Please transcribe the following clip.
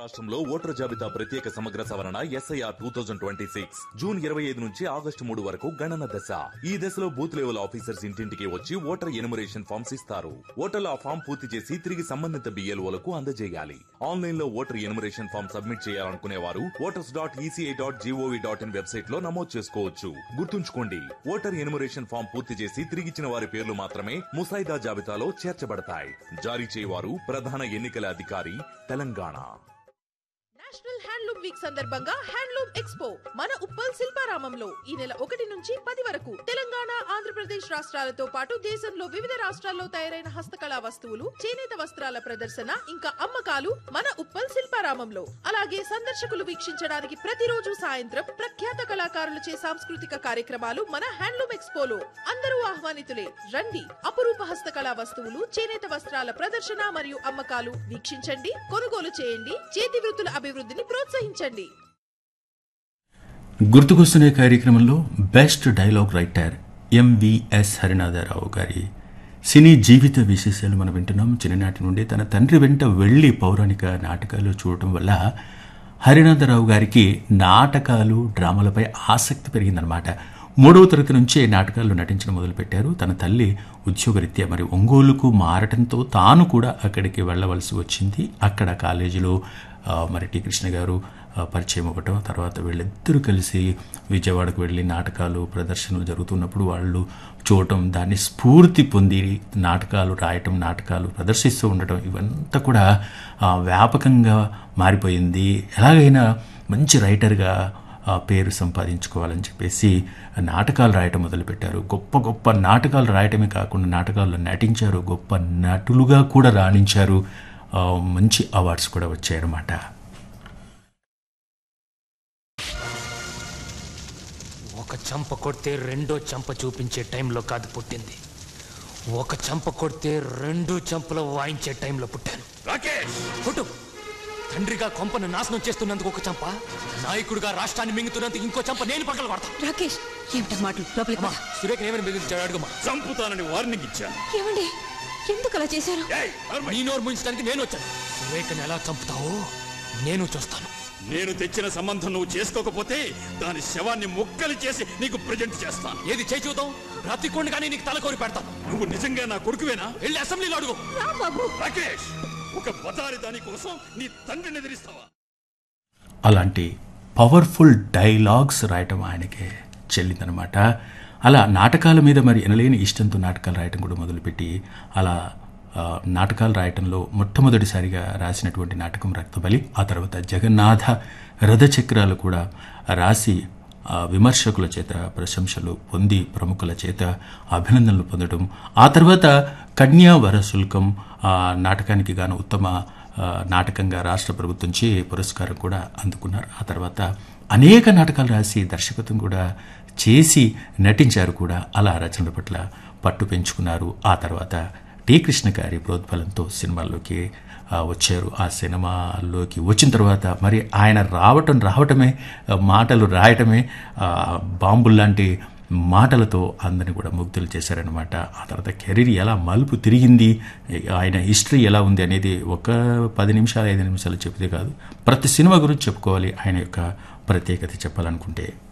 రాష్ట్రంలో ఓటర్ జాబితా ప్రత్యేక సమగ్ర సవరణ SIR two thousand twenty six June ఇరవై ఐదు నుంచి ఆగస్టు మూడు వరకు గణన దశ ఈ దశలో బూత్ లెవెల్ ఆఫీసర్స్ ఇంటింటికి వచ్చి ఓటర్ ఎనుమరేషన్ ఫామ్స్ ఇస్తారు ఓటర్లు ఆ ఫామ్ పూర్తి చేసి తిరిగి సంబంధిత బిఎల్ఓలకు అందజేయాలి ఆన్లైన్ లో ఓటర్ ఎనుమరేషన్ ఫామ్ సబ్మిట్ చేయాలనుకునే వారు voters dot ECI dot GOV dot in website లో నమోదు చేసుకోవచ్చు గుర్తుంచుకోండి ఓటర్ ఎనుమరేషన్ ఫామ్ పూర్తి చేసి తిరిగిచ్చిన వారి పేర్లు మాత్రమే ముసాయిదా జాబితాలో చేర్చబడతాయి జారీ చేయవారు ప్రధాన ఎన్నికల అధికారి తెలంగాణ నేషనల్ హ్యాండ్లూమ్ వీక్ సందర్భంగా హ్యాండ్లూమ్ ఎక్స్పో మన ఉప్పల్ శిల్పారామంలో ఈ నెల ఒకటి నుంచి పది వరకు తెలంగాణ ఆంధ్రప్రదేశ్ రాష్ట్రాలతో పాటు దేశంలో వివిధ రాష్ట్రాల్లో తయారైన హస్తకళా వస్తువులు చేనేత వస్త్రాల ప్రదర్శన ఇంకా అమ్మకాలు మన ఉప్పల్ శిల్పారామంలో అలాగే సందర్శకులు వీక్షించడానికి ప్రతిరోజు సాయంత్రం ప్రఖ్యాత కళాకారులచే సాంస్కృతిక కార్యక్రమాలు మన హ్యాండ్లూమ్ ఎక్స్పోలో అందరూ ఆహ్వానితులే రండి అపురూప హస్తకళా వస్తువులు చేనేత వస్త్రాల ప్రదర్శన మరియు అమ్మకాలు వీక్షించండి కొనుగోలు చేయండి చేతి వృత్తుల అభివృద్ధిని ప్రోత్సహించండి గుర్తుకొస్తున్న కార్యక్రమంలో best dialogue writer MVS Harinatha Rao గారి సినీ జీవిత విశేషాలు మనం వింటున్నాం చిన్ననాటి నుండి తన తండ్రి వెంట వెళ్ళి పౌరాణిక నాటకాలు చూడటం వల్ల హరినాథరావు గారికి నాటకాలు డ్రామాలపై ఆసక్తి పెరిగిందనమాట మూడవ తరగతి నుంచే నాటకాల్లో నటించడం మొదలుపెట్టారు తన తల్లి ఉద్యోగరీత్యా మరి ఒంగోలుకు మారటంతో తాను కూడా అక్కడికి వెళ్ళవలసి వచ్చింది అక్కడ కాలేజీలో ఆ, మరి టి కృష్ణ గారు ఆ, పరిచయం అవ్వటం తర్వాత వీళ్ళిద్దరూ కలిసి విజయవాడకు వెళ్ళి నాటకాలు ప్రదర్శనలు జరుగుతున్నప్పుడు వాళ్ళు చూడటం దాన్ని స్ఫూర్తి పొంది నాటకాలు రాయటం నాటకాలు ప్రదర్శిస్తూ ఉండటం ఇవంతా కూడా ఆ, వ్యాపకంగా మారిపోయింది ఎలాగైనా మంచి రైటర్గా ఆ పేరు సంపాదించుకోవాలని చెప్పేసి నాటకాలు రాయటం మొదలుపెట్టారు గొప్ప గొప్ప నాటకాలు రాయటమే కాకుండా నాటకాల్లో నటించారు గొప్ప నటులుగా కూడా రాణించారు ఆ, మంచి అవార్డ్స్ కూడా వచ్చాయన్నమాట ఒక చంప కొడితే రెండో చంప చూపించే టైంలో కాదు పుట్టింది ఒక చంప కొడితే రెండు చంపలు వాయించే టైంలో పుట్టాను రాకేష్ కొట్టు తండ్రిగా కొంపను నాశనం చేస్తున్నందుకు ఒక చంప నాయకుడిగా రాష్ట్రాన్ని మింగుతున్నందుకు ఇంకో చంప నేను పక్కన పడతా రాకేష్ ఏమిటా మాటలు లోపలికి అమ్మా పద. సురేఖ ఏమైనా బెదిరించాడు అడుగుమా చంపుతానని వార్నింగ్ ఇచ్చాను ఏమండి ఎందుకు అలా చేశారు ఏయ్, నర్మయ్, నీ నోరు ముంచడానికి నేను వచ్చాను సురేఖని ఎలా చంపుతావో నేను చూస్తాను నేను తెచ్చిన సంబంధం నువ్వు చేసుకోకపోతే దాని శవాన్ని ముక్కలు చేసి నీకు ప్రజెంట్ చేస్తాను ఏది చేయి చూద్దాం బ్రతికొండి కానీ నీకు తల కోరి పెడతాను నువ్వు నిజంగా నా కొడుకువేనా వెళ్ళి అసెంబ్లీలో అడుగు రా బాబు రాకేష్ ఒక బదారి దాని కోసం నీ తండ్రిని ఎదిరిస్తావా అలాంటి పవర్ఫుల్ డైలాగ్స్ రాయటం ఆయనకే చెల్లిందనమాట అలా నాటకాల మీద మరి ఎనలేని ఇష్టంతో నాటకాలు రాయటం కూడా మొదలుపెట్టి అలా ఆ, నాటకాలు రాయటంలో మొట్టమొదటిసారిగా రాసినటువంటి నాటకం రక్తబలి ఆ తర్వాత జగన్నాథ రథచక్రాలు కూడా రాసి ఆ, విమర్శకుల చేత ప్రశంసలు పొంది ప్రముఖుల చేత అభినందనలు పొందడం ఆ తర్వాత కన్యా వరశుల్కం ఆ, నాటకానికి గాను ఉత్తమ ఆ, నాటకంగా రాష్ట్ర ప్రభుత్వం చే పురస్కారం కూడా అందుకున్నారు ఆ తర్వాత అనేక నాటకాలు రాసి దర్శకత్వం కూడా చేసి నటించారు కూడా అలా రచనల పట్ల పట్టు పెంచుకున్నారు ఆ తర్వాత టి కృష్ణ గారి ప్రోద్బలంతో సినిమాల్లోకి ఆ, వచ్చారు ఆ సినిమాల్లోకి వచ్చిన తర్వాత మరి ఆయన రావటం రావటమే ఆ, మాటలు రాయటమే ఆ, బాంబుల్లాంటి మాటలతో అందరిని కూడా ముగ్ధులు చేశారనమాట ఆ తర్వాత కెరీర్ ఎలా మలుపు తిరిగింది ఆయన హిస్టరీ ఎలా ఉంది అనేది ఒక పది నిమిషాలు ఐదు నిమిషాలు చెప్తే కాదు ప్రతి సినిమా గురించి చెప్పుకోవాలి ఆయన యొక్క ప్రత్యేకత చెప్పాలనుకుంటే